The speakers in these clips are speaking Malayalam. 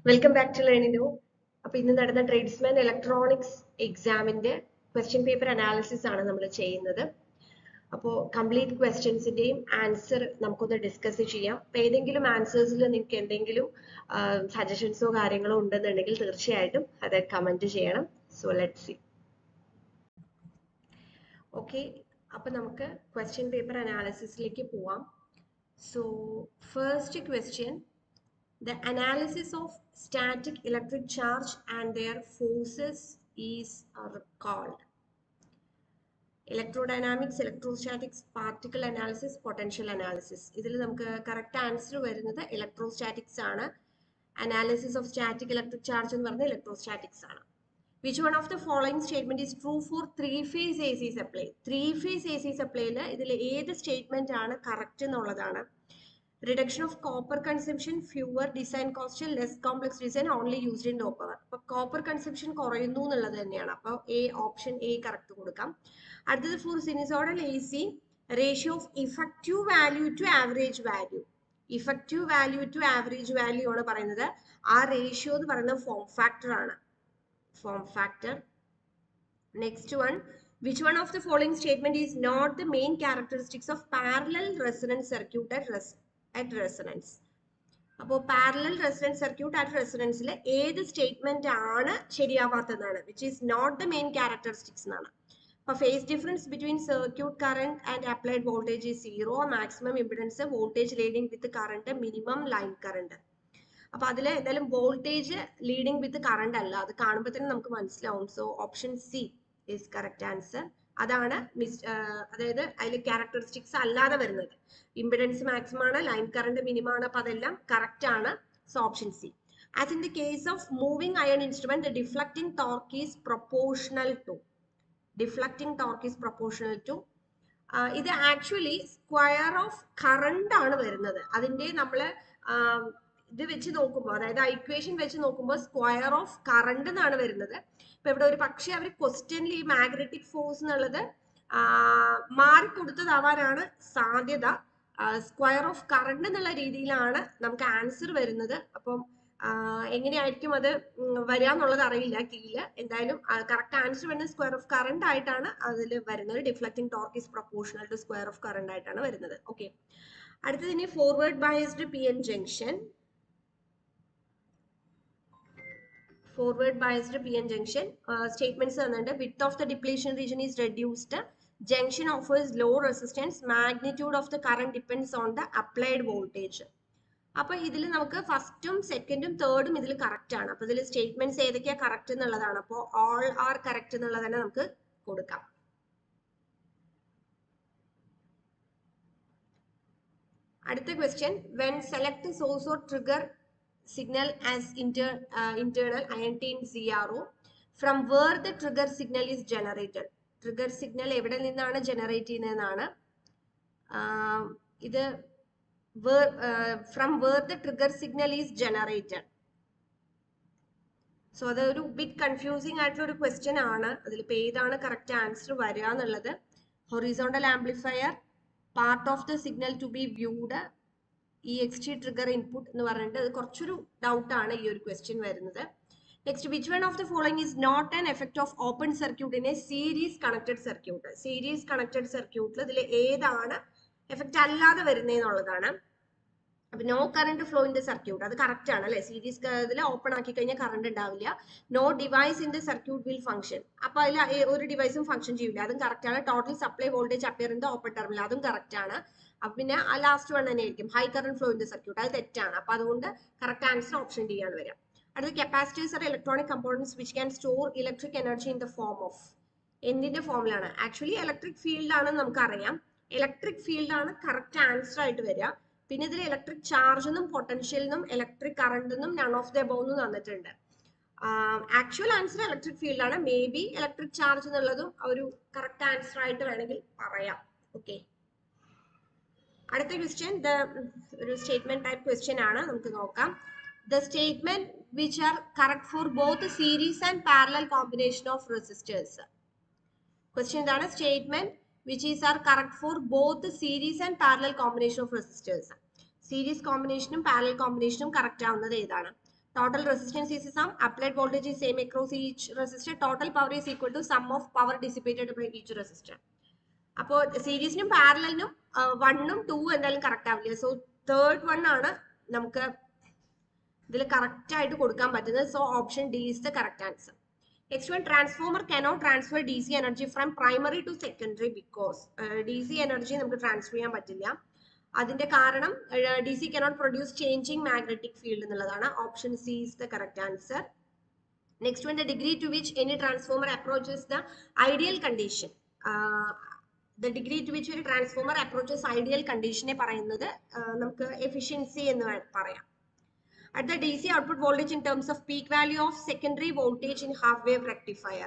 വെൽക്കം ബാക്ക് ടു ലേണിനോ അപ്പൊ ഇന്ന് നടന്ന ട്രേഡ്സ്മാൻ ഇലക്ട്രോണിക്സ് എക്സാമിന്റെ ക്വസ്റ്റ്യൻ പേപ്പർ അനാലിസിസ് ആണ് നമ്മൾ ചെയ്യുന്നത് അപ്പോൾ കംപ്ലീറ്റ് ക്വസ്റ്റ്യൻസിന്റെയും ആൻസർ നമുക്കൊന്ന് ഡിസ്കസ് ചെയ്യാം അപ്പൊ ഏതെങ്കിലും ആൻസേഴ്സിൽ നിങ്ങൾക്ക് എന്തെങ്കിലും സജഷൻസോ കാര്യങ്ങളോ ഉണ്ടെന്നുണ്ടെങ്കിൽ തീർച്ചയായിട്ടും അത് കമന്റ് ചെയ്യണം സോ ലെറ്റ് സി ഓക്കെ അപ്പൊ നമുക്ക് ക്വസ്റ്റ്യൻ പേപ്പർ അനാലിസിസിലേക്ക് പോവാം so first question The analysis of static electric charge and their forces is are called electrodynamics electrostatics particle analysis potential analysis ഇതിൽ നമുക്ക് കറക്റ്റ് ആൻസർ വരുന്നത് ഇലക്ട്രോസ്റ്റാറ്റിക്സ് ആണ് analysis of static electric charge എന്ന് പറയുന്നത് ഇലക്ട്രോസ്റ്റാറ്റിക്സ് ആണ് which one of the following statement is true for three phase A C supply three phase A C സപ്ലൈയിൽ ഇതിൽ ഏത് സ്റ്റേറ്റ്മെന്റ് ആണ് കറക്റ്റ് എന്നുള്ളതാണ് reduction of copper consumption fewer design cost less complex design only used in low power അപ്പൊ കോപ്പർ കൺസംഷൻ കുറയുന്നു എന്നുള്ളത് തന്നെയാണ് അപ്പൊ എ ഓപ്ഷൻ എ കറക്റ്റ് കൊടുക്കാം അടുത്തത് for sinusoidal A C ratio of effective value to average value effective value to average value ആണ് പറയുന്നത് ആ റേഷ്യോ എന്ന് പറയുന്നത് ഫോം ഫാക്ടർ ആണ് form factor next one which one of the following statement is not the main characteristics of parallel resonance circuit at res at resonance അപ്പോൾ പാരലൽ റെസണൻസ് സർക്യൂട്ട് അറ്റ് റെസണൻസിൽ ഏത് സ്റ്റേറ്റ്മെന്റ് ആണ് ശരിയാവാത്തതാണ് which is not the main characteristics എന്നാണ് അപ്പോൾ face difference between circuit current and applied voltage is zero maximum impedance voltage leading with current minimum line current അപ്പൊ അതിൽ എന്തായാലും വോൾട്ടേജ് ലീഡിംഗ് വിത്ത് കറണ്ട് അല്ല അത് കാണുമ്പോൾ തന്നെ നമുക്ക് മനസ്സിലാവും so option C is correct answer അതാണ് മിസ് അതായത് അതിൽ ക്യാരക്ടറിസ്റ്റിക്സ് അല്ലാതെ വരുന്നത് ഇമ്പിഡൻസ് മാക്സിമം ആണ് ലൈൻ കറണ്ട് മിനിമം ആണ് അപ്പൊ അതെല്ലാം കറക്റ്റ് ആണ് so option C as in the case of moving iron instrument the deflecting torque is proportional to deflecting torque is proportional to ഇത് ആക്ച്വലി സ്ക്വയർ ഓഫ് കറണ്ട് ആണ് വരുന്നത് അതിന്റെ നമ്മൾ ഇത് വെച്ച് നോക്കുമ്പോൾ അതായത് ഇക്വേഷൻ വെച്ച് നോക്കുമ്പോൾ സ്ക്വയർ ഓഫ് കറണ്ട് എന്നാണ് വരുന്നത് ഇപ്പൊ ഇവിടെ ഒരു പക്ഷേ അവർ ക്വസ്റ്റ്യനിൽ ഈ മാഗ്നറ്റിക് ഫോഴ്സ് എന്നുള്ളത് മാറിക്കൊടുത്തതാവാനാണ് സാധ്യത സ്ക്വയർ ഓഫ് കറണ്ട് എന്നുള്ള രീതിയിലാണ് നമുക്ക് ആൻസർ വരുന്നത് അപ്പം എങ്ങനെയായിരിക്കും അത് വരിക എന്നുള്ളത് അറിയില്ല കീഴില് എന്തായാലും കറക്റ്റ് ആൻസർ വരുന്നത് സ്ക്വയർ ഓഫ് കറണ്ട് ആയിട്ടാണ് അതിൽ വരുന്നത് deflecting torque is proportional to square of current ആയിട്ടാണ് വരുന്നത് ഓക്കെ അടുത്തത് ഇനി forward biased P N junction forward biased PN junction uh, statements തന്നിട്ടുണ്ട് width of the depletion region is reduced junction offers low resistance magnitude of the current depends on the applied voltage അപ്പൊ ഇതിൽ നമുക്ക് ഫസ്റ്റും സെക്കൻഡും തേർഡും ഇതിൽ കറക്റ്റ് ആണ് അപ്പൊ ഇതിൽ സ്റ്റേറ്റ്മെന്റ്സ് ഏതൊക്കെയാ കറക്റ്റ് എന്നുള്ളതാണ് അപ്പോൾ ഓൾ ആർ കറക്റ്റ് എന്നുള്ളത് തന്നെ നമുക്ക് കൊടുക്കാം അടുത്ത question when select source or trigger signal as inter, uh, internal INT in CRO from where the trigger signal is generated. Trigger signal എവിടെ നിന്നാണ് ജനറേറ്റ് ചെയ്യുന്നതെന്നാണ് ഇത് from where the trigger signal is generated so അതൊരു ബിറ്റ് കൺഫ്യൂസിങ് ആയിട്ടുള്ള ഒരു ക്വസ്റ്റ്യൻ ആണ് അതിലിപ്പോൾ ഏതാണ് കറക്റ്റ് ആൻസർ വരിക എന്നുള്ളത് horizontal amplifier part of the signal to be viewed E X T trigger input എന്ന് പറഞ്ഞിട്ട് അത് കുറച്ചൊരു ഡൗട്ട് ആണ് ഈ ഒരു ക്വസ്റ്റ്യൻ വരുന്നത് next which one of the following is not an effect of open circuit in a series connected circuit series connected സർക്യൂട്ടിൽ ഇതിൽ ഏതാണ് എഫക്റ്റ് അല്ലാതെ വരുന്നതെന്നുള്ളതാണ് അപ്പൊ no current flow in the circuit അത് കറക്റ്റ് ആണ് അല്ലെ സീരീസ് ഇതിൽ ഓപ്പൺ ആക്കി കഴിഞ്ഞാൽ കറണ്ട് ഉണ്ടാവില്ല no device in the circuit will function അപ്പൊ അതിൽ ഒരു ഡിവൈസും ഫംഗ്ഷൻ ചെയ്യില്ല അതും കറക്റ്റ് ആണ് total supply voltage appear in the open terminal അതും കറക്റ്റ് ആണ് അപ്പൊ പിന്നെ ആ ലാസ്റ്റ് വൺ തന്നെ ആയിരിക്കും high current flow in the circuit അത് തെറ്റാണ് അപ്പൊ അതുകൊണ്ട് കറക്റ്റ് ആൻസർ ഓപ്ഷൻ ഡി ആണ് വരിക അടുത്ത capacitors are electronic components which can store electric energy in the form of എന്തിന്റെ ഫോമിലാണ് ആക്ച്വലി ഇലക്ട്രിക് ഫീൽഡ് ആണെന്ന് നമുക്കറിയാം ഇലക്ട്രിക് ഫീൽഡ് ആണ് കറക്റ്റ് ആൻസർ ആയിട്ട് വരിക പിന്നെ ഇതിൽ ഇലക്ട്രിക് ചാർജ് എന്നും പൊട്ടൻഷ്യൽ എന്നും ഇലക്ട്രിക് കറണ്ട് എന്നും നൺ ഓഫ് ദ എബോവ് എന്നും തന്നിട്ടുണ്ട് ആക്ച്വൽ ആൻസർ ഇലക്ട്രിക് ഫീൽഡ് ആണ് മേ ബി ഇലക്ട്രിക് ചാർജ് എന്നുള്ളതും ഒരു കറക്റ്റ് ആൻസർ ആയിട്ട് വേണമെങ്കിൽ പറയാം ഓക്കെ അടുത്ത ക്വസ്റ്റ്യൻ ദ ഒരു സ്റ്റേറ്റ്മെന്റ് ടൈപ്പ് ക്വസ്റ്റ്യൻ ആണ് നമുക്ക് നോക്കാം the statement which are correct for both series and parallel combination of resistors question ഇതാണ് statement which is are correct for both series and parallel combination of resistors series കോമ്പിനേഷനും പാരലൽ കോമ്പിനേഷനും കറക്റ്റ് ആവുന്നത് ഏതാണ് total resistance is sum applied voltage is same across each resistor total power is equal to sum of power dissipated by each resistor അപ്പോൾ സീരീസിനും പാരലിനും വണ്ണും ടൂ എന്തായാലും കറക്റ്റ് ആവില്ല സോ തേർഡ് വൺ ആണ് നമുക്ക് ഇതിൽ കറക്റ്റ് ആയിട്ട് കൊടുക്കാൻ പറ്റുന്നത് so option D is the correct answer next one transformer cannot transfer D C energy from primary to secondary because D C energy നമുക്ക് ട്രാൻസ്ഫർ ചെയ്യാൻ പറ്റില്ല അതിന്റെ കാരണം D C cannot produce changing magnetic field എന്നുള്ളതാണ് option C is the correct answer next one the degree to which any transformer approaches the ideal condition the degree to which ഒരു ട്രാൻസ്ഫോമർ അപ്രോച്ചസ് ഐഡിയൽ കണ്ടീഷനെ പറയുന്നത് നമുക്ക് എഫിഷ്യൻസി എന്ന് പറയാം at the DC output voltage in terms of peak value of secondary voltage in half wave rectifier.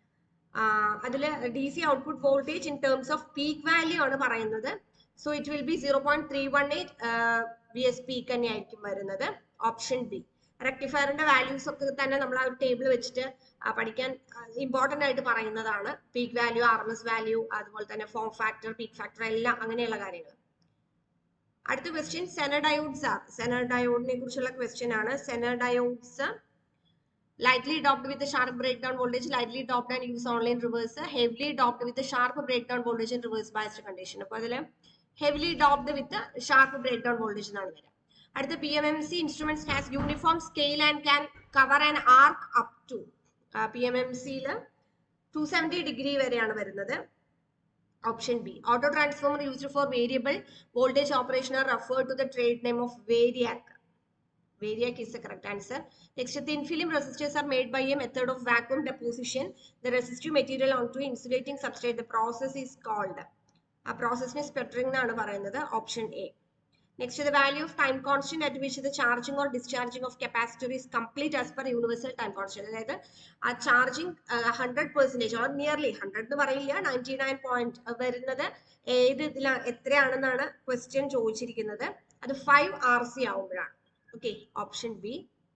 അതിൽ D C output voltage in terms of peak value ആണ് പറയുന്നത് so it will be zero point three one eight V S peak തന്നെ ആയിരിക്കും വരുന്നത് ഓപ്ഷൻ ബി റെക്ടിഫയറിന്റെ വാല്യൂസ് ഒക്കെ തന്നെ നമ്മൾ ആ ഒരു ടേബിൾ വെച്ചിട്ട് പഠിക്കാൻ ഇമ്പോർട്ടന്റ് ആയിട്ട് പറയുന്നതാണ് peak value R M S value അതുപോലെ തന്നെ ഫോം ഫാക്ടർ പീക്ക് ഫാക്ടർ എല്ലാം അങ്ങനെയുള്ള കാര്യങ്ങൾ അടുത്ത ക്വസ്റ്റ്യൻ സെനഡയോഡ്സ് ആർ സെനഡയോഡിനെ കുറിച്ചുള്ള ക്വസ്റ്റ്യൻ ആണ് സെനഡയോഡ്സ് lightly doped with a sharp breakdown voltage lightly doped and use only in reverse heavily doped with a sharp breakdown voltage in reverse biased condition അപ്പോൾ അതിൽ heavily doped with a sharp breakdown voltage എന്നാണ് വരിക അടുത്ത P M M C instruments has uniform scale and can cover an arc up to P M M സിയിൽ ടു സെവൻറ്റി ഡിഗ്രി വരെയാണ് വരുന്നത് option B auto transformer used for variable voltage operation are refer to the trade name of Variac Variac is the correct answer. Next, thin film resistors are made by a method of vacuum deposition. The resistive material onto insulating substrate. The process is called. ആ പ്രോസസ്സിനെ സ്പെക്ടറിംഗ് എന്നാണ് പറയുന്നത് option A next the value of time constant at which the charging or discharging of capacitor is complete as per universal time constant അതായത് ആ charging hundred percentage or nearly hundred എന്ന് പറയില്ല നയൻറ്റി നയൻ പോയിന്റ് വരുന്നത് ഏത് ഇതിലാണ് എത്രയാണെന്നാണ് ക്വസ്റ്റ്യൻ ചോദിച്ചിരിക്കുന്നത് അത് ഫൈവ് ആർ സി ആവുമ്പോഴാണ് Okay, option B.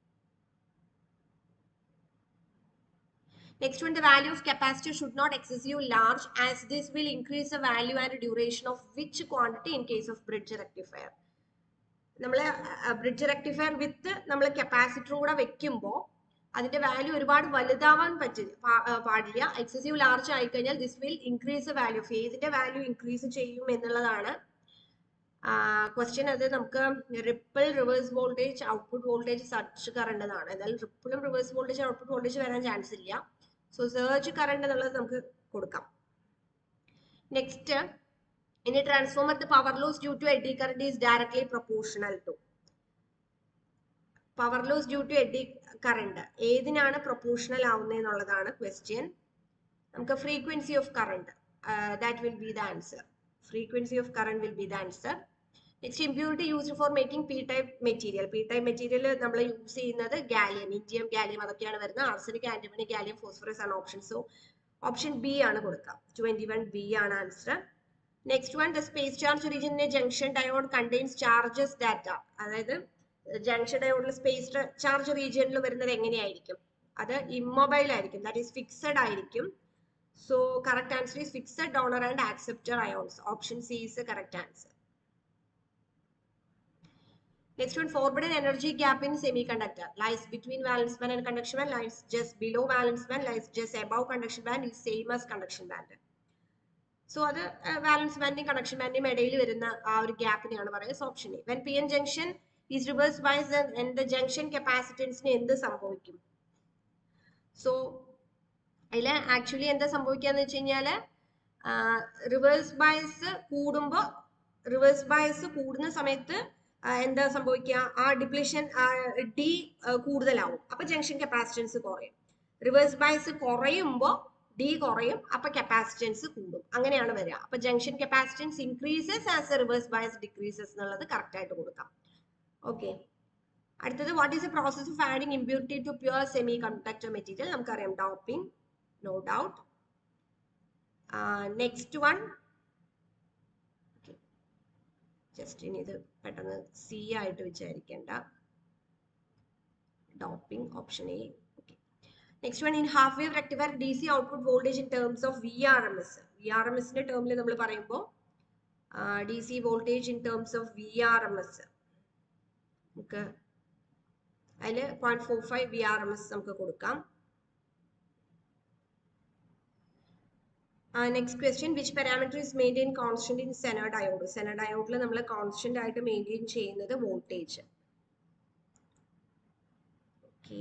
Next one, the value of capacitor should not excessive large as this will increase the value and duration of which quantity in case of bridge rectifier. നമ്മൾ ബ്രിഡ്ജ് റെക്ടിഫയർ വിത്ത് നമ്മൾ കപ്പാസിറ്ററും കൂടെ വെക്കുമ്പോൾ അതിന്റെ വാല്യൂ ഒരുപാട് വലുതാവാൻ പറ്റില്ല പാടില്ല എക്സസീവ് ലാർജ് ആയി കഴിഞ്ഞാൽ ദിസ് വിൽ ഇൻക്രീസ് വാല്യൂ ഫേസിന്റെ വാല്യൂ ഇൻക്രീസ് ചെയ്യും എന്നുള്ളതാണ് ക്വസ്റ്റ്യൻ അത് നമുക്ക് ripple reverse voltage output voltage surge current എന്നാണ് എന്നാലും റിപ്പിളും റിവേഴ്സ് വോൾട്ടേജ് ഔട്ട്പുട്ട് വോൾട്ടേജ് വരാൻ ചാൻസ് ഇല്ല സോ സെർച്ച് കറണ്ട് എന്നുള്ളത് നമുക്ക് കൊടുക്കാം നെക്സ്റ്റ് ഇനി transformer the power loss due to eddy current is directly proportional to power loss due to eddy current ഏതിനാണ് പ്രൊപ്പോർഷണൽ ആവുന്നത് എന്നുള്ളതാണ് ക്വസ്റ്റ്യൻ നമുക്ക് frequency of current that will be the answer frequency of current will be the answer. Next, impurity used for making p-type material. p-type material നമ്മൾ യൂസ് ചെയ്യുന്നത് ഗാലിയം ഇൻഡിയം ഗാലിയം അതൊക്കെയാണ് വരുന്നത് ആർസനിക് ആന്റിമണി ഗാലിയം ഫോസ്ഫറസ് ആണ് ഓപ്ഷൻ സോ ഓപ്ഷൻ ബി ആണ് കൊടുക്കുക ട്വന്റി വൺ ബി ആണ് answer next one the space charge റീജിയനിലെ junction diode contains charges data അതായത് ജംഗ്ഷൻ ഡയോഡിൽ സ്പേസ് ചാർജ് റീജിയനിൽ വരുന്നത് എങ്ങനെയായിരിക്കും അത് ഇമ്മൊബൈൽ ആയിരിക്കും ദാറ്റ് ഈസ് ഫിക്സഡ് ആയിരിക്കും So correct answer is fixed donor and acceptor ions. Option C is the correct answer. Next one, forbidden energy gap in semiconductor lies between valence band and conduction band, lies just below valence band, lies just above conduction band, is same as conduction band. So അത് വാലൻസ് ബാൻഡിയും കണക്ഷൻ ബാൻഡിയും ഇടയിൽ വരുന്ന ആ ഒരു ഗ്യാപ്പിനെയാണ് പറയുന്നത് option A when P N junction is reverse bias the junction കപ്പാസിറ്റൻസിന് എന്ത് സംഭവിക്കും സോ അതിൽ ആക്ച്വലി എന്താ സംഭവിക്കാന്ന് വെച്ച് കഴിഞ്ഞാല് റിവേഴ്സ് ബയസ് കൂടുമ്പോ റിവേഴ്സ് ബയസ് കൂടുന്ന സമയത്ത് എന്താ സംഭവിക്കുക ആ ഡിപ്ലീഷൻ ഡി കൂടുതലാവും അപ്പൊ ജംഗ്ഷൻ കപ്പാസിറ്റൻസ് കുറയും റിവേഴ്സ് ബയസ് കുറയുമ്പോ ഡി കുറയും അപ്പൊ കപ്പാസിറ്റൻസ് കൂടും അങ്ങനെയാണ് വരിക അപ്പൊ junction capacitance increases as a reverse bias decreases എന്നുള്ളത് കറക്റ്റ് ആയിട്ട് കൊടുക്കാം ഓക്കെ അടുത്തത് what is A process of adding impurity to pure semiconductor material നമുക്കറിയാം doping no doubt. Uh, next one. Okay. Just ഇനി ഇത് പെട്ടെന്ന് സി ആയിട്ട് വിചാരിക്കേണ്ട doping option A okay next one in half wave rectifier D C output voltage in terms of V R M S V R M എസിന്റെ ടേമിൽ നമ്മൾ പറയുമ്പോൾ D C voltage in terms of V R M S നമുക്ക് അതിൽ point four five V R M S നമുക്ക് കൊടുക്കാം next question which parameter is maintain constant in zener diode zener ഡയോഡിൽ നമ്മൾ കോൺസ്റ്റന്റ് ആയിട്ട് മെയിൻറ്റെയിൻ ചെയ്യുന്നത് voltage okay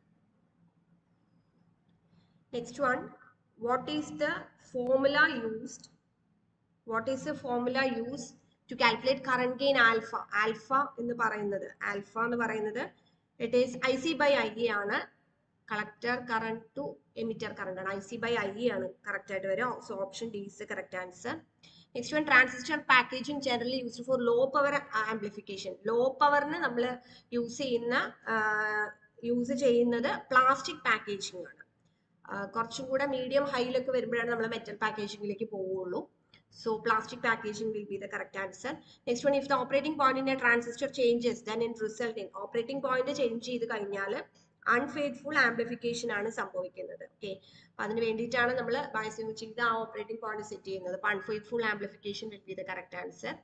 next one what is the formula used what is the formula use to calculate current gain alpha alpha എന്ന് പറയുന്നത് ആൽഫ എന്ന് പറയുന്നത് it is I C by I ആണ് collector current to emitter current ആണ് ഐ സി ബൈ ഐ ആണ് കറക്റ്റ് ആയിട്ട് വരിക so option D is correct answer next one transistor packaging generally used for low power amplification low പവറിന് നമ്മൾ യൂസ് ചെയ്യുന്ന യൂസ് ചെയ്യുന്നത് പ്ലാസ്റ്റിക് പാക്കേജിംഗ് ആണ് കുറച്ചും കൂടെ മീഡിയം ഹൈയിലൊക്കെ വരുമ്പോഴാണ് നമ്മൾ മെറ്റൽ പാക്കേജിംഗിലേക്ക് പോവുള്ളൂ So plastic packaging will be the correct answer. Next one, if the operating point in a transistor changes, then it result in operating point change ചെയ്ത് കഴിഞ്ഞാൽ അൺഫെയ്ത്ത്ഫുൾ ആംപ്ലിഫിക്കേഷൻ ആണ് സംഭവിക്കുന്നത് ഓക്കെ അപ്പൊ അതിന് വേണ്ടിയിട്ടാണ് നമ്മൾ ബയസിംഗ് ചെയ്ത് ആ ഓപ്പറേറ്റിംഗ് പോയിന്റ് സെറ്റ് ചെയ്യുന്നത് അപ്പൊ unfaithful amplification will be the correct answer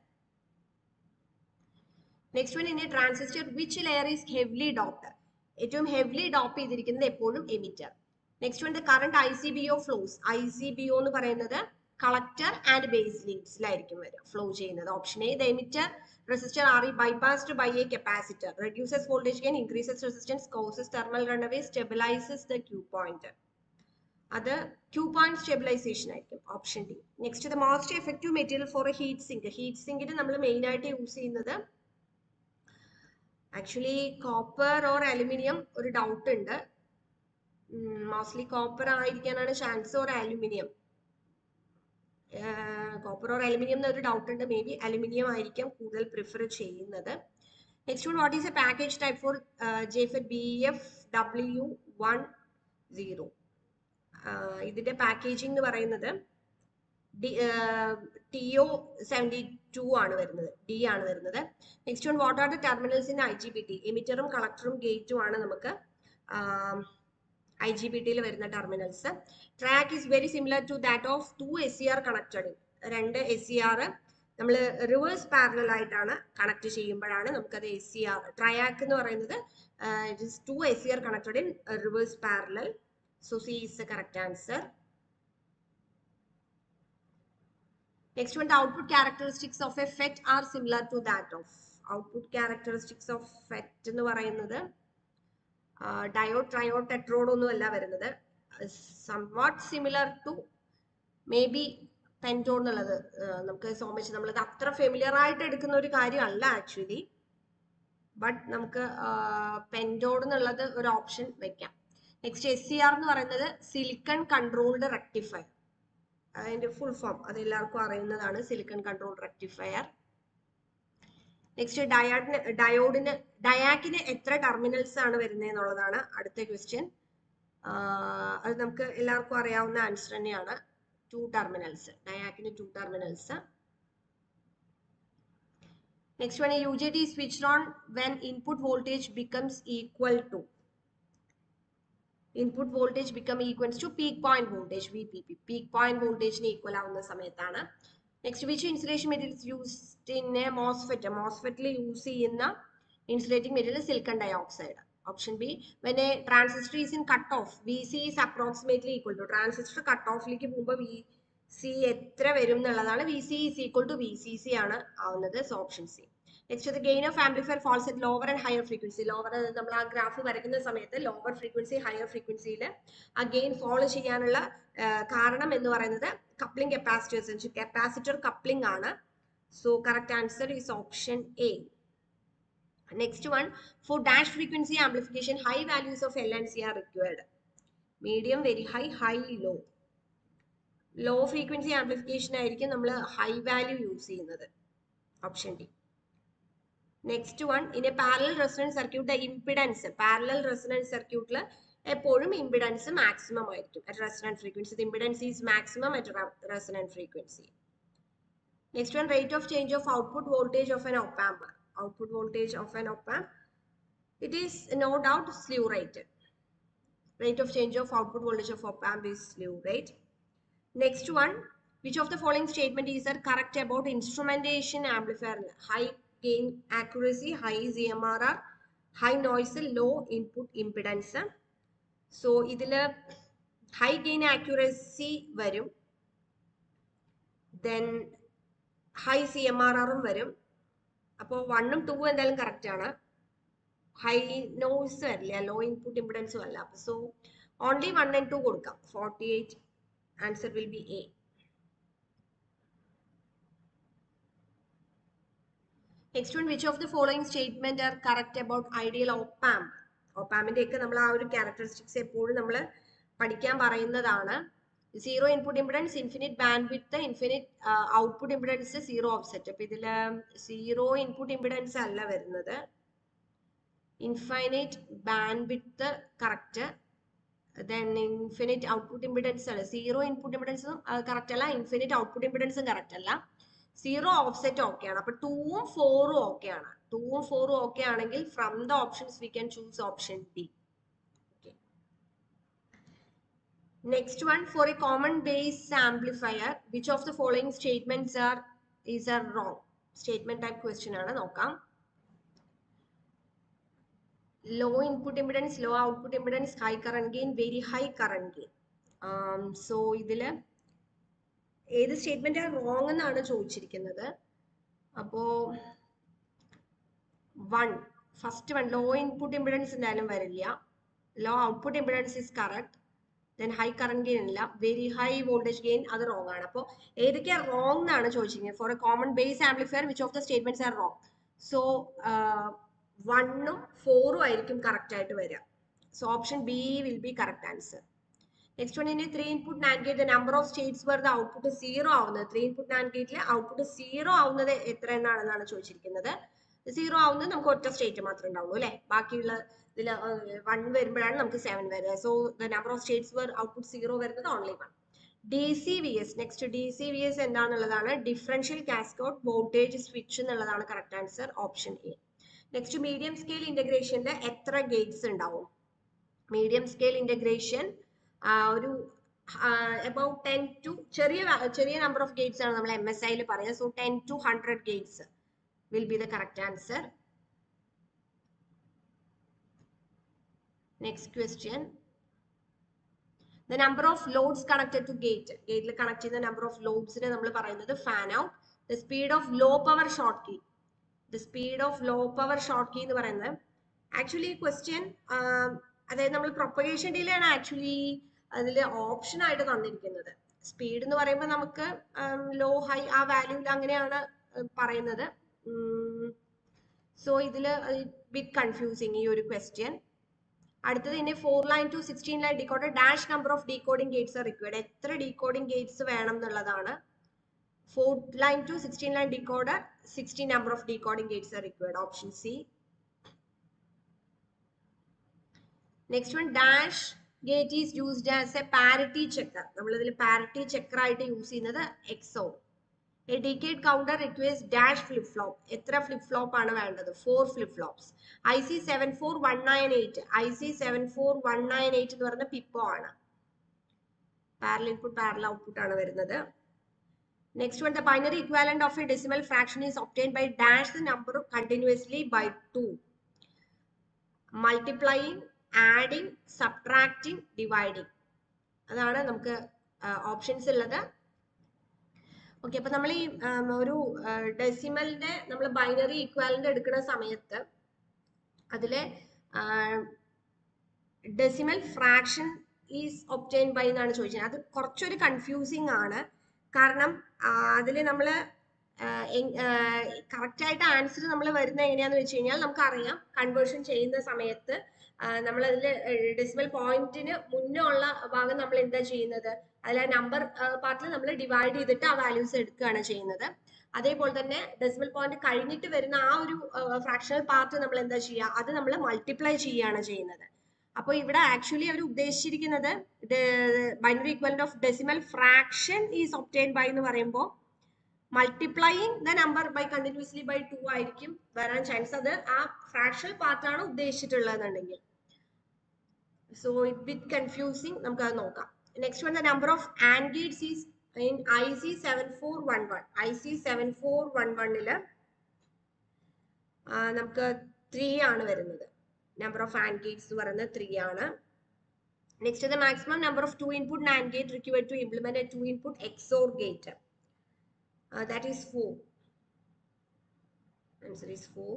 next one in a transistor which layer is heavily doped ഏറ്റവും ഹെവ്ലി ഡോപ്പ് ചെയ്തിരിക്കുന്നത് എപ്പോഴും emitter next one the current I C B O flows I C B O എന്ന് പറയുന്നത് കളക്ടർ ആൻഡ് ബേസ് ലീഡ്സിലായിരിക്കും വരിക ഫ്ലോ ചെയ്യുന്നത് option A the emitter resistor RE bypassed by a capacitor reduces voltage gain increases resistance causes thermal runaway stabilizes the Q point അത് ക്യൂ പോയിന്റ് സ്റ്റെബിലൈസേഷൻ ആയിരിക്കും option D next the most effective material for a heat sink heat സിങ്കിന് നമ്മൾ മെയിൻ ആയിട്ട് യൂസ് ചെയ്യുന്നത് ആക്ച്വലി കോപ്പർ ഓർ അലുമിനിയം ഒരു ഡൗട്ട് ഉണ്ട് മോസ്റ്റ്ലി കോപ്പർ ആയിരിക്കാനാണ് chance or aluminium copper or aluminium എന്നൊരു ഡൗട്ട് ഉണ്ട് മേ ബി അലുമിനിയം ആയിരിക്കും കൂടുതൽ പ്രിഫർ ചെയ്യുന്നത് next one what is a package type for JFET B F W one zero ഇതിന്റെ പാക്കേജിംഗ് എന്ന് പറയുന്നത് ടി ഒ സെവൻറ്റി ടു ആണ് വരുന്നത് ഡി ആണ് വരുന്നത് next one what are the terminals in I G B T എമിറ്ററും കളക്ടറും ഗേറ്റും ആണ് നമുക്ക് ഐ ജി ബി ടിയിൽ വരുന്ന terminals triac is very similar to that of two S C R connected രണ്ട് എസ് സി ആർ നമ്മൾ റിവേഴ്സ് പാരലൽ ആയിട്ടാണ് കണക്ട് ചെയ്യുമ്പോഴാണ് നമുക്കത് എസ് സി ആർ ട്രയാക്ക് എന്ന് പറയുന്നത് it is two S C R connected in reverse parallel so C is the correct answer next one output characteristics of a FET are similar to that of output characteristics of FET എന്ന് പറയുന്നത് ഡയോഡ് ട്രയോഡ് ടെട്രോഡ് ഒന്നും അല്ല വരുന്നത് somewhat similar to may be pentode എന്നുള്ളത് നമുക്ക് സോ മച്ച് നമ്മളത് അത്ര ഫെമിലിയർ ആയിട്ട് എടുക്കുന്ന ഒരു കാര്യമല്ല ആക്ച്വലി ബട്ട് നമുക്ക് പെൻറ്റോഡ് എന്നുള്ളത് ഒരു ഓപ്ഷൻ വെക്കാം നെക്സ്റ്റ് എസ് സി ആർ എന്ന് പറയുന്നത് സിലിക്കൺ കൺട്രോൾഡ് റെക്ടിഫയർ അതിന്റെ ഫുൾ ഫോം അത് എല്ലാവർക്കും അറിയുന്നതാണ് സിലിക്കൺ കൺട്രോൾ റെക്ടിഫയർ നെക്സ്റ്റ് ഡയാഡിന് ഡയോഡിന് ഡയാക്കിന് എത്ര ടെർമിനൽസ് ആണ് വരുന്നത് എന്നുള്ളതാണ് അടുത്ത ക്വസ്റ്റ്യൻ അത് നമുക്ക് എല്ലാവർക്കും അറിയാവുന്ന ആൻസർ തന്നെയാണ് ടു ടെർമിനൽസ് ഡയാക്കിന് two terminals next one U J T switch on when input voltage becomes equal to input voltage become equals to peak point voltage V P P peak point വോൾട്ടേജിന് ഈക്വൽ ആവുന്ന സമയത്താണ് next which insulation materials used in a MOSFET മോസ്ഫെറ്റിൽ യൂസ് ചെയ്യുന്ന insulating material silicon dioxide option B when a transistor is in cut off V C is approximately equal to transistor cut ഓഫിലേക്ക് പോകുമ്പോൾ വി സി എത്ര വരും എന്നുള്ളതാണ് V C is equal to V C C ആണ് ആവുന്നത് so option C next the gain of amplifier falls at lower and higher frequency lower നമ്മൾ ആ ഗ്രാഫ് വരയ്ക്കുന്ന സമയത്ത് ലോവർ ഫ്രീക്വൻസി ഹയർ ഫ്രീക്വൻസിയിൽ ആ ഗെയിൻ ഫോളോ ചെയ്യാനുള്ള കാരണം എന്ന് പറയുന്നത് കപ്ലിംഗ് കപ്പാസിറ്റേഴ്സ് കപ്പാസിറ്റർ കപ്ലിംഗ് ആണ് so correct answer is option A next one for dash frequency amplification high values of L and C are required medium very high high low low frequency amplification ആയിരിക്കും നമ്മൾ ഹൈ വാല്യൂ യൂസ് ചെയ്യുന്നത് option D next one in a parallel resonance circuit impedance parallel resonance സർക്യൂട്ടിൽ എപ്പോഴും ഇംപിഡൻസ് മാക്സിമം ആയിരിക്കും at resonant frequency impedance is maximum at resonant frequency next one rate of change of output voltage of an opamp output voltage of an opamp it is no doubt slew rate rate of change of output voltage of op amp is slew rate next one which of the following statement is are correct about instrumentation amplifier high gain accuracy high CMRR high noise low input impedance so ഇതിൽ ഹൈ ഗെയിൻ ആക്യുറസി വരും then high C M R ആറും വരും അപ്പോൾ വണ്ണും ടൂവും എന്തായാലും കറക്റ്റ് ആണ് ഹൈ നോയ്സ് വരില്ല ലോ ഇൻപുട്ട് ഇമ്പിഡൻസും അല്ല so only one and two കൊടുക്കാം forty eight answer will be A next one which of the following statement are correct about ideal opamp ഓപ്പാമിന്റെ ഒക്കെ നമ്മൾ ആ ഒരു ക്യാരക്ടറിസ്റ്റിക്സ് എപ്പോഴും നമ്മൾ പഠിക്കാൻ പറയുന്നതാണ് zero input impedance infinite bandwidth infinite output impedance zero offset അപ്പൊ ഇതില് സീറോ ഇൻപുട്ട് ഇമ്പിഡൻസ് അല്ല വരുന്നത് infinite bandwidth correct then infinite output impedance ആണ് സീറോ ഇൻപുട്ട് ഇമ്പിഡൻസും കറക്റ്റ് അല്ല ഇൻഫിനിറ്റ് ഔട്ട്പുട്ട് ഇമ്പിഡൻസും കറക്റ്റ് അല്ല സീറോ ഓഫ്സെറ്റ് ഓക്കെ ആണ് അപ്പൊ ടൂവും ഫോറും ഓക്കെ ആണ് ടൂവും ഫോറും ഓക്കെ ആണെങ്കിൽ from the options we can choose option D next one for a common base amplifier which of the following statements are is are wrong statement type question ആണ് നോക്കാം low input impedance low output impedance high current gain very high current gain so ഇതില് ഏത് സ്റ്റേറ്റ്മെന്റ് റോങ് എന്നാണ് ചോദിച്ചിരിക്കുന്നത് അപ്പോ one first one low input impedance എന്തായാലും വരില്ല low output impedance is correct then high current gain ഇല്ല വെരി ഹൈ വോൾട്ടേജ് ഗെയിൻ അത് റോങ് ആണ് അപ്പോൾ ഏതൊക്കെയാ റോങ് എന്നാണ് ചോദിച്ചിരിക്കുന്നത് for a common base amplifier which of the statements are wrong so വണ്ണും ഫോറും ആയിരിക്കും കറക്റ്റ് ആയിട്ട് വരിക so option B will be correct answer next one ഇനി three input NAND gate number of states where the output zero ആവുന്നത് ത്രീ ഇൻപുട്ട് നാൻഡ് ഗേറ്റിൽ ഔട്ട്പുട്ട് സീറോ ആവുന്നത് എത്ര എണ്ണാണെന്നാണ് ചോദിച്ചിരിക്കുന്നത് സീറോ ആവുന്നത് നമുക്ക് ഒറ്റ സ്റ്റേറ്റ് മാത്രമേ ഉണ്ടാവുള്ളൂ അല്ലെ ബാക്കിയുള്ള ഇതിൽ വൺ വരുമ്പോഴാണ് നമുക്ക് സെവൻ വരിക so the number of states where output zero വരുന്നത് only one D C V S next D C V S എന്താണെന്നുള്ളതാണ് ഡിഫറൻഷ്യൽ കാസ്കോട്ട് വോൾട്ടേജ് സ്വിച്ച് എന്നുള്ളതാണ് correct answer option A next medium scale ഇന്റഗ്രേഷനിൽ എത്ര ഗേറ്റ്സ് ഉണ്ടാവും മീഡിയം സ്കെയിൽ ഇന്റഗ്രേഷൻ ഒരു അബൌട്ട് ടെൻ ടു ചെറിയ ചെറിയ നമ്പർ ഓഫ് ഗേറ്റ്സ് ആണ് നമ്മൾ എം എസ് ഐയിൽ പറയുക so ten to hundred gates will be the correct answer next question the number of loads connected to gate ഗേറ്റിൽ കണക്ട് ചെയ്യുന്ന നമ്പർ ഓഫ് ലോഡ്സിനെ നമ്മൾ പറയുന്നത് fan out the speed of low power Schottky the speed of low power Schottky എന്ന് പറയുന്നത് ആക്ച്വലി ക്വസ്റ്റ്യൻ അതായത് നമ്മൾ പ്രൊപ്പഗേഷൻ ഡിലേ ആണ് ആക്ച്വലി അതിൽ ഓപ്ഷൻ ആയിട്ട് തന്നിരിക്കുന്നത് സ്പീഡ് എന്ന് പറയുമ്പോൾ നമുക്ക് ലോ ഹൈ ആ വാല്യൂവിൽ അങ്ങനെയാണ് പറയുന്നത് സോ ഇതിൽ ബിറ്റ് കൺഫ്യൂസിങ് ഈ ഒരു ക്വസ്റ്റ്യൻ അടുത്തത് ഇനി four line to sixteen line decoder dash number of decoding gates are required എത്ര ഡീകോഡിംഗ് ഗേറ്റ്സ് വേണം എന്നുള്ളതാണ് four line to sixteen line decoder sixteen number of decoding gates are required option C next one dash gate is used as a parity checker നമ്മൾ ഇതിൽ പാരിറ്റി ചെക്കർ ആയിട്ട് യൂസ് ചെയ്യുന്നത് XOR a decade counter requires dash flip flop എത്ര ഫ്ലിപ്പ് ഫ്ലോപ്പ് ആണ് വേണ്ടത് four flip flops I C seven four one nine eight I C seven four one nine eight എന്ന് പറയുന്ന പിപ്പോ ആണ് പാരൽ ഇൻപുട്ട് പാരൽ ഔട്ട്പുട്ട് ആണ് വരുന്നത് next one the binary equivalent of a decimal fraction is obtain by dash the number continuously by two multiplying adding subtracting dividing അതാണ് നമുക്ക് ഓപ്ഷൻസ് ഉള്ളത് ഓക്കെ അപ്പൊ നമ്മൾ ഈ ഒരു ഡെസിമലിന്റെ നമ്മൾ ബൈനറി ഇക്വാലന്റ് എടുക്കുന്ന സമയത്ത് അതിലെ decimal fraction is obtain by എന്നാണ് ചോദിച്ചത് അത് കുറച്ചൊരു കൺഫ്യൂസിങ് ആണ് കാരണം അതിൽ നമ്മൾ കറക്റ്റ് ആയിട്ട് ആൻസർ നമ്മൾ വരുന്നത് എങ്ങനെയാന്ന് വെച്ച് കഴിഞ്ഞാൽ നമുക്കറിയാം കൺവേർഷൻ ചെയ്യുന്ന സമയത്ത് നമ്മൾ അതിൽ ഡെസിമൽ പോയിന്റിന് മുന്നേ ഉള്ള ഭാഗം നമ്മൾ എന്താ ചെയ്യുന്നത് അതിലെ നമ്പർ പാർട്ടിൽ നമ്മൾ ഡിവൈഡ് ചെയ്തിട്ട് ആ വാല്യൂസ് എടുക്കുകയാണ് ചെയ്യുന്നത് അതേപോലെ തന്നെ ഡെസിമൽ പോയിന്റ് കഴിഞ്ഞിട്ട് വരുന്ന ആ ഒരു ഫ്രാക്ഷണൽ പാർട്ട് നമ്മൾ എന്താ ചെയ്യുക അത് നമ്മൾ മൾട്ടിപ്ലൈ ചെയ്യുകയാണ് ചെയ്യുന്നത് അപ്പോൾ ഇവിടെ ആക്ച്വലി അവർ ഉദ്ദേശിച്ചിരിക്കുന്നത് binary equivalent of decimal fraction is obtain by എന്ന് പറയുമ്പോൾ multiplying the number by continuously by two ആയിരിക്കും വരാൻ ചാൻസ് അത് ആ ഫ്രാക്ഷണൽ പാർട്ടാണ് ഉദ്ദേശിച്ചിട്ടുള്ളതെന്നുണ്ടെങ്കിൽ സോ ഇറ്റ് ബിറ്റ് കൺഫ്യൂസിങ് നമുക്ക് അത് നോക്കാം next one the number of and gates is in I C seven four one one I C seven four one വണ്ണില് നമുക്ക് ത്രീ ആണ് വരുന്നത് നമ്പർ ഓഫ് ആൻഡ് ഗേറ്റ്സ് എന്ന് പറയുന്നത് ത്രീ ആണ് next the maximum number of two input and gate required to implement a two input XOR gate that is four answer is four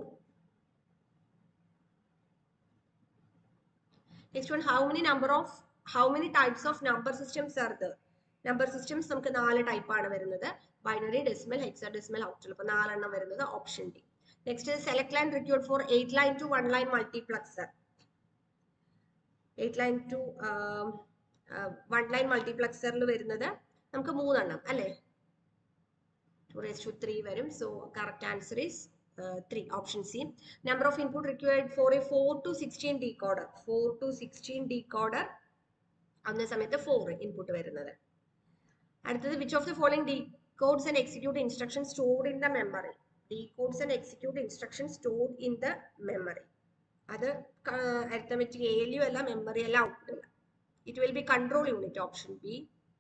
next one how many number of how many types of number systems are there number systems നമുക്ക് നാല് ടൈപ്പ് ആണ് വരുന്നത് binary decimal hexadecimal octal അപ്പോൾ നാലെണ്ണം വരുന്നത് option D next select line required for eight line to one line multiplexer eight line to one line മൾട്ടിപ്ലക്സറിൽ വരുന്നത് നമുക്ക് മൂന്നെണ്ണം അല്ലേ ടു റേസ് ടു ത്രീ വരും so correct answer is three option C number of input required for a four to sixteen decoder four to sixteen decoder അന്ന സമയത്ത് ഫോർ ഇൻപുട്ട് വരുന്നത് അടുത്തത് which of the following decodes and execute instruction stored in the memory decodes and execute instruction stored in the memory അത് അരിത്തമെറ്റിക് എയിലും അല്ല മെമ്മറി അല്ല ഔട്ട്പുട്ട് അല്ല it will be control unit option B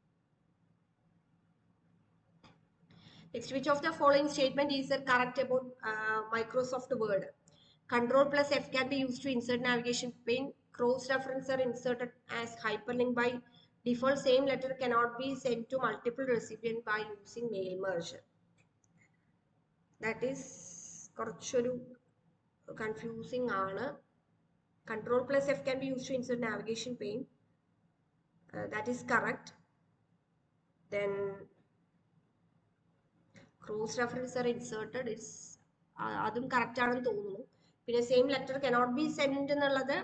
Next, which of the following statement is the correct about uh, Microsoft Word? Control plus F can be used to insert navigation pane. Cross reference are inserted as hyperlink by default. Same letter cannot be sent to multiple recipients by using mail merge. That is കുറച്ചൊരു കൺഫ്യൂസിങ് ആണ് control plus F can be use to insert navigation pane that is correct then cross reference are inserted it's അതും കറക്റ്റ് ആണെന്ന് തോന്നുന്നു പിന്നെ same letter cannot be send എന്നുള്ളത്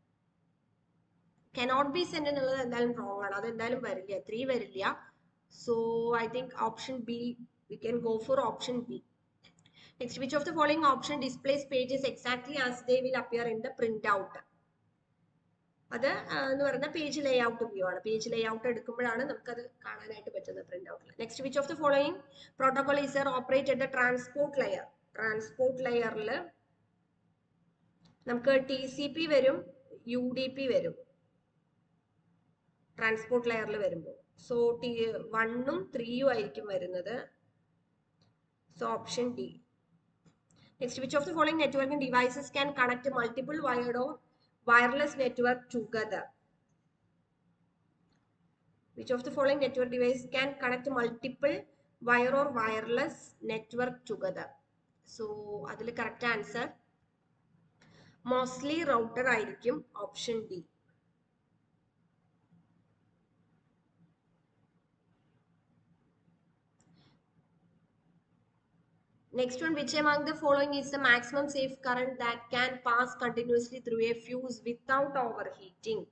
കനോട്ട് ബി സെൻഡ് എന്നുള്ളത് എന്തായാലും റോങ് ആണ് അത് എന്തായാലും വരില്ല ത്രീ വരില്ല so I think option B we can go for option B next which of the following option displays pages exactly as they will appear in the printout അത് എന്ന് പറയുന്ന പേജ് ലേ ഔട്ട് വ്യൂ ആണ് പേജ് ലേ ഔട്ട് എടുക്കുമ്പോഴാണ് നമുക്കത് കാണാനായിട്ട് പറ്റുന്നത് പ്രിന്റ് ഔട്ടിൽ next which of the following protocol is are operate at transport layer transport ലെയറിൽ നമുക്ക് ടി സി പി വരും യു ഡി പി വരും ട്രാൻസ്പോർട്ട് ലെയറിൽ വരുമ്പോൾ സോ ടി വണ്ണും ത്രീയും ആയിരിക്കും വരുന്നത് so option D next which of the following networking devices can connect multiple wired or wireless network together. Which of the following network device can connect multiple wire or wireless network together? So, അതിൽ correct answer മോസ്റ്റ്ലി റൗട്ടർ ആയിരിക്കും option D Next one, which among the following is the maximum safe current that can pass continuously through a fuse without overheating?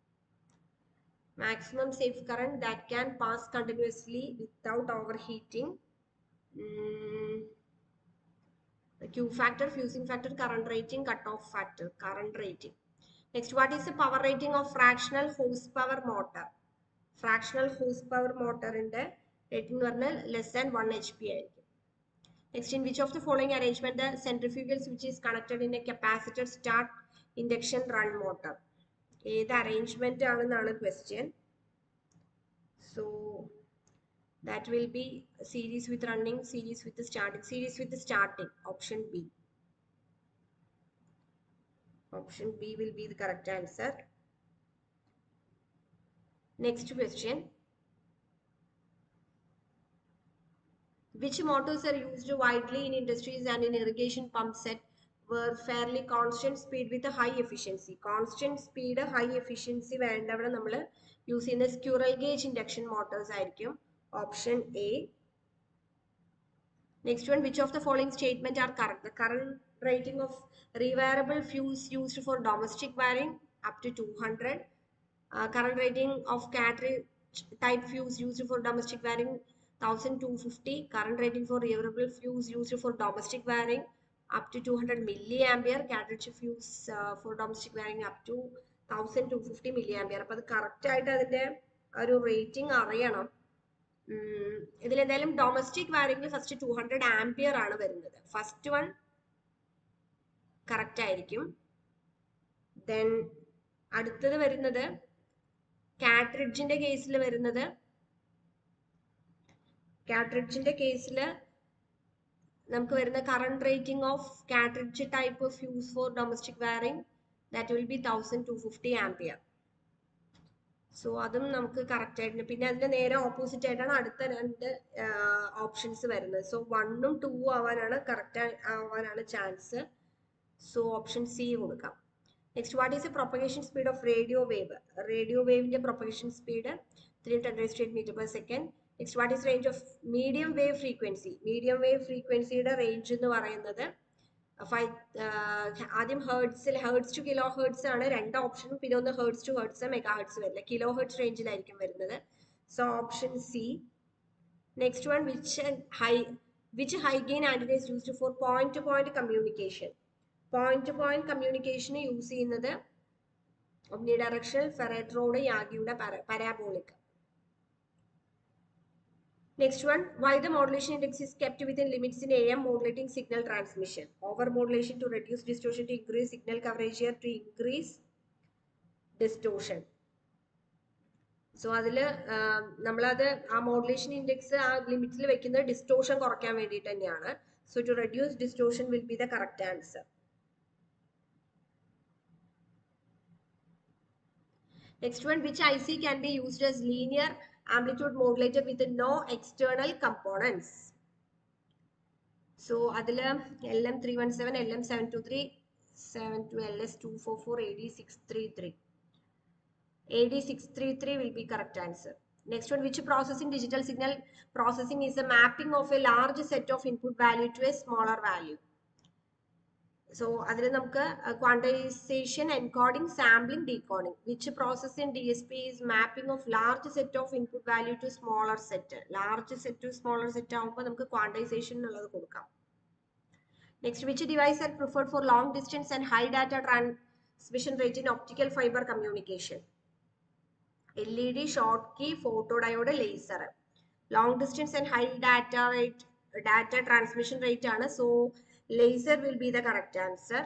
Maximum safe current that can pass continuously without overheating. Mm, the Q factor, fusing factor, current rating, cutoff factor, current rating. Next, what is the power rating of fractional horsepower motor? Fractional horsepower motor in the rating less than 1 HP ആയിരിക്കും Next, in which of the following arrangement the centrifugal switch is connected in a capacitor start induction run motor? ഏത് അറേഞ്ച്മെന്റ് ആണെന്നാണ് question so that will be series with running series with starting series with starting option B option B will be the correct answer next question which motors are used widely in industries and in irrigation pump set were fairly constant speed with a high efficiency constant speed high efficiency വേണ്ടവിടെ നമ്മൾ യൂസ് ചെയ്യുന്ന സ്ക്യൂറൽ ഗേജ് ഇൻഡക്ഷൻ മോട്ടോഴ്സ് ആയിരിക്കും option A next one which of the following statement are correct the current rating of rewirable fuse used for domestic wiring up to 200 uh, current rating of cartridge type fuse used for domestic wiring 1250 current rating for reversible fuse used for domestic wiring up to 200 milliampere cartridge fuse uh, for domestic wiring up to 1250 milliampere അപ്പോൾ അത് കറക്റ്റ് ആയിട്ട് അതിന്റെ ഒരു റേറ്റിംഗ് അറിയണം ഇതിൽ എന്തായാലും ഡൊമസ്റ്റിക് വയറിംഗിൽ ഫസ്റ്റ് ടു ഹൺഡ്രഡ് ആംപിയർ ആണ് വരുന്നത് ഫസ്റ്റ് വൺ കറക്റ്റ് ആയിരിക്കും ദെൻ അടുത്തത് വരുന്നത് കാട്രിഡ്ജിന്റെ കേസിൽ വരുന്നത് കാട്രിഡ്ജിന്റെ കേസിൽ നമുക്ക് വരുന്ന current rating of cartridge type fuse for domestic wiring that will be thousand two fifty ampere so അതും നമുക്ക് കറക്റ്റ് ആയിട്ട് പിന്നെ അതിന്റെ നേരെ ഓപ്പോസിറ്റ് ആയിട്ടാണ് അടുത്ത രണ്ട് ഓപ്ഷൻസ് വരുന്നത് സോ വണ്ണും ടൂ ആവാനാണ് കറക്റ്റ് ആവാനാണ് ചാൻസ് സോ ഓപ്ഷൻ സി കൊടുക്കാം next what is a propagation speed of radio wave radio വേവിന്റെ propagation speed three ten straight metre per second next what is range of medium wave frequency medium wave ഫ്രീക്വൻസിയുടെ റേഞ്ച് എന്ന് പറയുന്നത് ഫൈവ് ആദ്യം ഹേർട്സിൽ ഹേർട്സ് ടു കിലോ ഹേർട്സ് ആണ് രണ്ട് ഓപ്ഷനും പിന്നെ ഒന്ന് hertz to hertz megahertz വരില്ല കിലോ ഹേർട്സ് റേഞ്ചിലായിരിക്കും വരുന്നത് so option C next one which high which high gain antenna is used for point to point communication point to point കമ്മ്യൂണിക്കേഷന് യൂസ് ചെയ്യുന്നത് ഒമ്നി ഡയറക്ഷണൽ ഫെറേട്രോഡ് യാഗിയുടെ parabolic Next one, why the modulation index is kept within limits in AM modulating signal transmission. Over modulation to reduce distortion to increase signal coverage here to increase distortion. So അതിൽ നമ്മളത് ആ മോഡുലേഷൻ ഇൻഡെക്സ് ആ ലിമിറ്റിൽ വെക്കുന്നത് ഡിസ്റ്റോഷൻ കുറയ്ക്കാൻ വേണ്ടിയിട്ട് തന്നെയാണ് so to reduce distortion will be the correct answer next one which I C can be used as linear amplitude modulator with no external components. So അതിൽ L M three one seven L M seven two three seven two L S two four four A D six three three A D six three three will be correct answer next one which processing digital signal processing is A mapping of a large set of input value to a smaller value so അതിൽ നമുക്ക് quantization encoding sampling decoding which process in D S P is mapping of large set of input value to smaller set large set to smaller set ആകുമ്പോൾ നമുക്ക് ക്വാണ്ടൈസേഷൻ എന്നുള്ളത് കൊടുക്കാം next which device are preferred for long distance and high data transmission rate in optical fibre communication L E D Schottky photo diode laser long distance and high data rate data transmission rate ആണ് so laser will be the correct answer.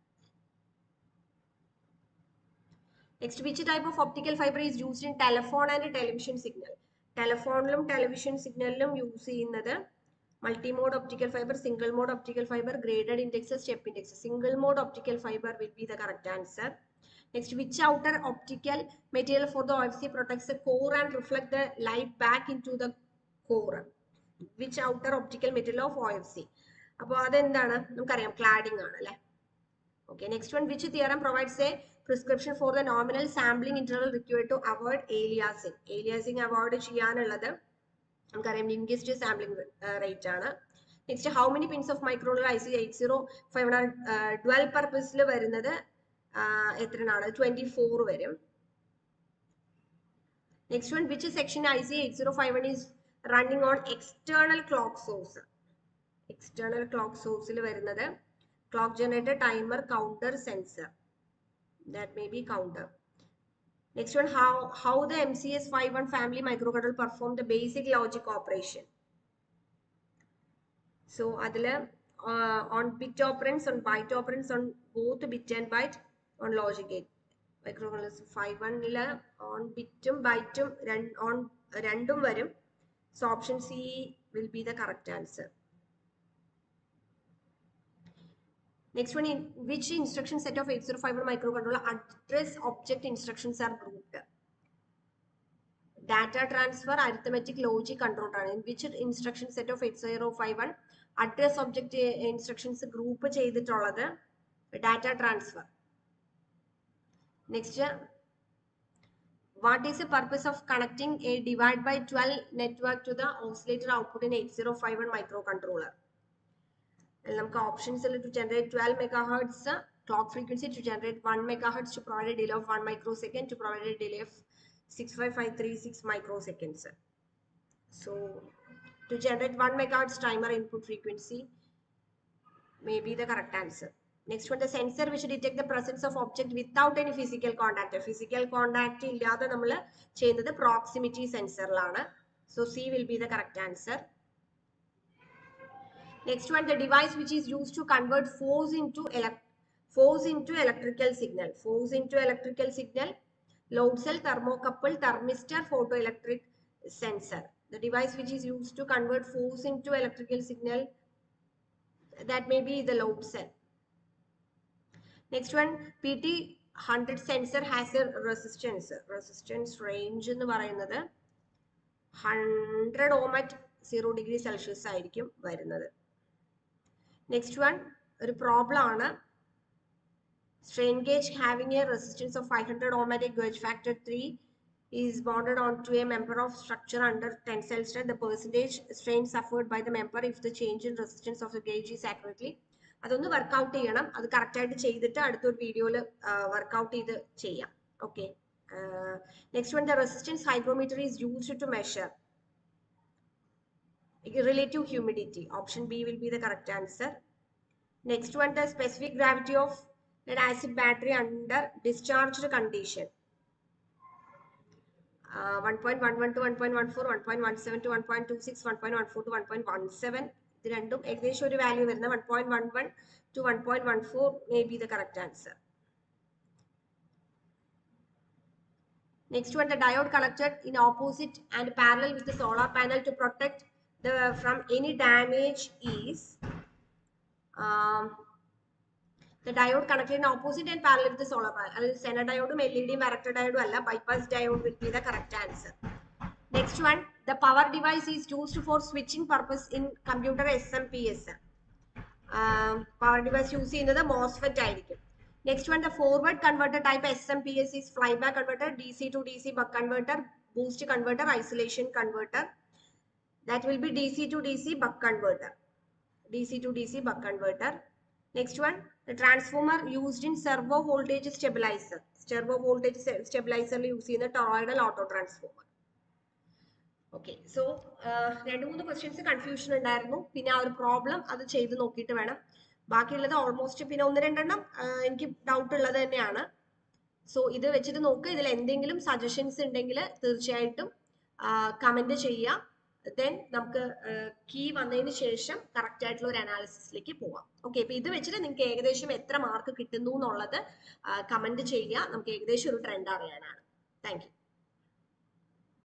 Next, which type of optical fiber is used in telephone and television signal? ടെലഫോണിലും ടെലിവിഷൻ സിഗ്നലിലും യൂസ് ചെയ്യുന്നത് multimode optical fibre single mode optical fibre graded index step index single mode optical fibre will be the correct answer next which outer optical material for the OFC protects the core and reflect the light back into the core? Which outer optical material of OFC? അപ്പോൾ അതെന്താണ് നമുക്കറിയാം ക്ലാഡിംഗ് ആണ് അല്ലെ okay next one which theorem provides a prescription for the nominal sampling interval required to avoid aliasing aliasing avoid ചെയ്യാനുള്ളത് നമുക്കറിയാം ലിങ്കിസ്റ്റ് സാമ്പിളിംഗ് റേറ്റ് ആണ് next how many pins of മൈക്രോളർ I C eight zero five hundred dual പർപ്പസിൽ വരുന്നത് എത്രയാണ് ട്വന്റി ഫോർ വരും next one which section I C eight zero five one is running on external clock source external clock സോഴ്സിൽ വരുന്നത് clock generator timer counter sensor that may be counter next one how how the M C S five one family microcontroller perform the basic logic operation so അതിൽ on bit operands on byte operands on both bit and byte on logic gate microcontrollers five വണ്ണിൽ ഓൺ ബിറ്റും ബൈറ്റും ഓൺ രണ്ടും വരും so option C will be the correct answer Next one, in which instruction set of 8051 microcontroller address object instructions are grouped? Data transfer, arithmetic, logic, control. In which instruction set of 8051 address object instructions group ചെയ്തിട്ടുള്ളത് data transfer. Next, what is the purpose of connecting a divide by 12 network to the oscillator output in 8051 microcontroller? നമുക്ക് ഓപ്ഷൻസിൽ to generate twelve megahertz clock frequency to generate one megahertz to provide a delay of one microsecond to provide a delay of six five five three six microseconds so to generate one megahertz timer input frequency may be the correct answer next one the sensor which detect the presence of object without any physical contact physical contact ഇല്ലാതെ നമ്മൾ ചെയ്യുന്നത് പ്രോക്സിമിറ്റി സെൻസറിലാണ് so C will be the correct answer Next one, the device which is used to convert force into elect force into electrical signal. Force into electrical signal, load cell, thermocouple, thermistor, photoelectric sensor. The device which is used to convert force into electrical signal, that may be the load cell. Next one P T hundred sensor has a resistance resistance range എന്ന് പറയുന്നത് hundred ohm at zero degree Celsius ആയിരിക്കും വരുന്നത് നെക്സ്റ്റ് വൺ ഒരു പ്രോബ്ലം ആണ് strain gauge having a resistance of 500 ohm at a gauge factor 3 is bonded onto a member of structure under tensile strength. The percentage strain suffered by the member if the change in resistance of the gauge is accurately. അതൊന്ന് വർക്കൗട്ട് ചെയ്യണം അത് കറക്റ്റ് ആയിട്ട് ചെയ്തിട്ട് അടുത്തൊരു വീഡിയോയിൽ വർക്കൗട്ട് ചെയ്ത് ചെയ്യാം okay next one the resistance hygrometer is used to measure relative humidity option b will be the correct answer next one the specific gravity of lead acid battery under discharged condition. Uh, 1.11 to 1.14, 1.17 to 1.26, 1.14 to 1.17. ഇത് രണ്ടും ഏകദേശം ഒരു വാല്യൂ വരുന്ന one point one one two one point one four may be the correct answer next one the diode connected in opposite and parallel with the solar panel to protect the from any damage is the diode connected in opposite and parallel with the solar panel. അതായത് സെന ഡയോഡും എൽ ഇ ഡിയും വരക്ടർ ഡയോഡും അല്ല bypass diode will be the correct answer next one the power device is used for switching purpose in computer S M P S power device use ചെയ്യുന്നത് മോസ്ഫെറ്റ് ആയിരിക്കും next one the forward converter type S M P S is flyback converter D C to D C buck converter boost converter isolation converter that will be D C to D C buck converter D C to D C buck converter Next one, the transformer used in servo voltage stabilizer. Servo voltage stabilizer use ചെയ്യുന്ന toroidal auto transformer okay so രണ്ട് മൂന്ന് ക്വസ്റ്റ്യൻസ് കൺഫ്യൂഷൻ ഉണ്ടായിരുന്നു പിന്നെ ആ ഒരു പ്രോബ്ലം അത് ചെയ്ത് നോക്കിയിട്ട് വേണം ബാക്കിയുള്ളത് ഓൾമോസ്റ്റ് പിന്നെ ഒന്ന് രണ്ടെണ്ണം എനിക്ക് ഡൗട്ട് ഉള്ളത് തന്നെയാണ് സോ ഇത് വെച്ചിട്ട് നോക്ക് ഇതിൽ എന്തെങ്കിലും സജഷൻസ് ഉണ്ടെങ്കിൽ തീർച്ചയായിട്ടും കമന്റ് ചെയ്യുക ദെൻ നമുക്ക് കീ വന്നതിന് ശേഷം കറക്റ്റ് ആയിട്ടുള്ള ഒരു അനാലിസിസിലേക്ക് പോവാം ഓക്കെ ഇപ്പൊ ഇത് വെച്ചിട്ട് നിങ്ങൾക്ക് ഏകദേശം എത്ര മാർക്ക് കിട്ടുന്നു എന്നുള്ളത് കമന്റ് ചെയ്യുക നമുക്ക് ഏകദേശം ഒരു ട്രെൻഡ് അറിയാനാണ് താങ്ക് യു